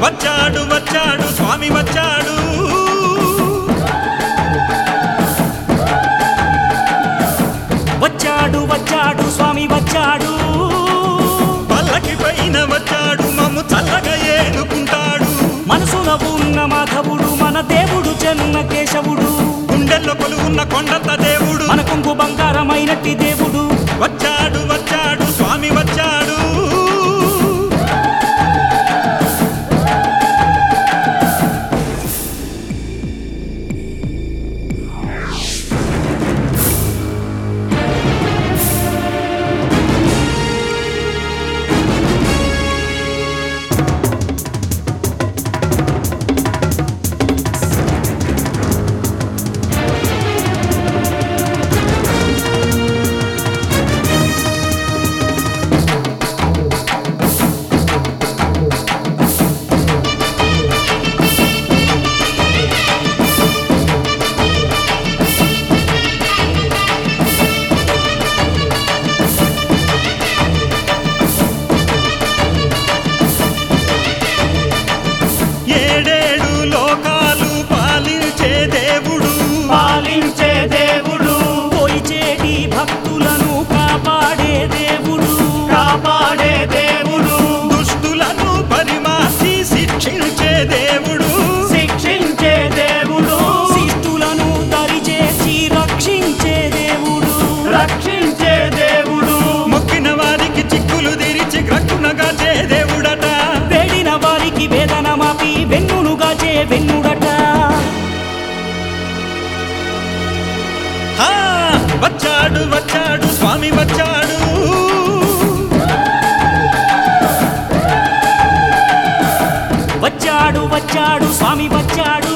వచ్చాడు వచ్చాడు స్వామి వచ్చాడు వచ్చాడు వచ్చాడు స్వామి వచ్చాడు పల్లకి పైన వచ్చాడు మమ్ము చల్లగా ఏలుకుంటాడు మనసులో ఉన్న మాధవుడు మన దేవుడు చెన్న కేశవుడు గుండెల్లో కొలువున్న కొండంత దేవుడు మన కొంగు బంగారమైనట్టి దేవుడు వచ్చాడు వచ్చాడు స్వామి వచ్చాడు ఏడేడు లోకాలు పాలించే దేవుడు పాలించే దేవుడు పోయిచేటి భక్తులను కాపాడే దేవుడు కాపాడే దేవుడు దుష్టులను పరిమాసి శిక్షించే దేవుడు శిక్షించే దేవుడు శిష్టులను దరిచేసి రక్షించే దేవుడు రక్షించే దేవుడు మొక్కిన వారికి చిక్కులు తెరిచి గ్రక్కునగా చే దేవుడట వేడిన వారికి వేదన మాపి వెన్నునుగా చే వెన్నుడట ఆ, వచ్చాడు వచ్చాడు స్వామి వచ్చాడు వచ్చాడు వచ్చాడు స్వామి వచ్చాడు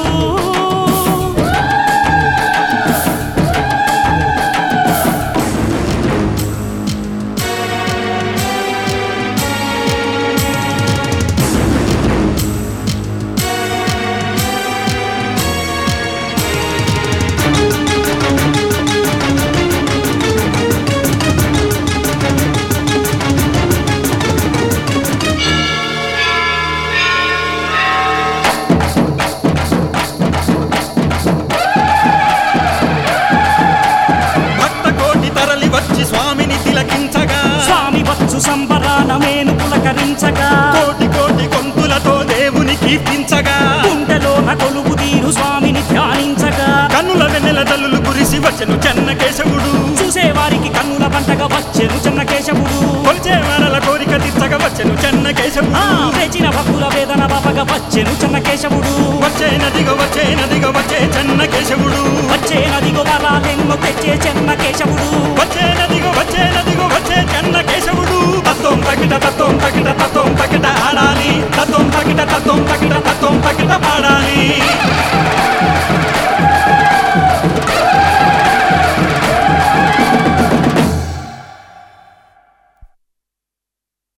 భక్త కోటి తరలి వచ్చి స్వామిని తిలకించగా స్వామి వచ్చు సంబరాన మేను పులకరించగా కోటి కోటి కొంతులతో దేవుని కీర్తించగా గుండెలోన కొలువు తీరు స్వామిని ధ్యానించగా కన్నుల వెన్నెల తల్లులు కురిసి వచ్చెను చెన్న కేశవుడు చూసేవారికి కన్నుల పంటగా వచ్చెను చిన్న కేశవుడు కొలిచే వారల కోరిక తీర్చగా వచ్చెను చెన్న ఆ, కేశవుడు వేచిన భక్తుల వేదన బాపగా వచ్చెను చిన్న కేశవుడు వచ్చే నదిగో వచ్చే నదిగో వచ్చే చెన్న కేశవుడు వచ్చే నదిగో వరాలెన్నో తెచ్చే చిన్న కేశవుడు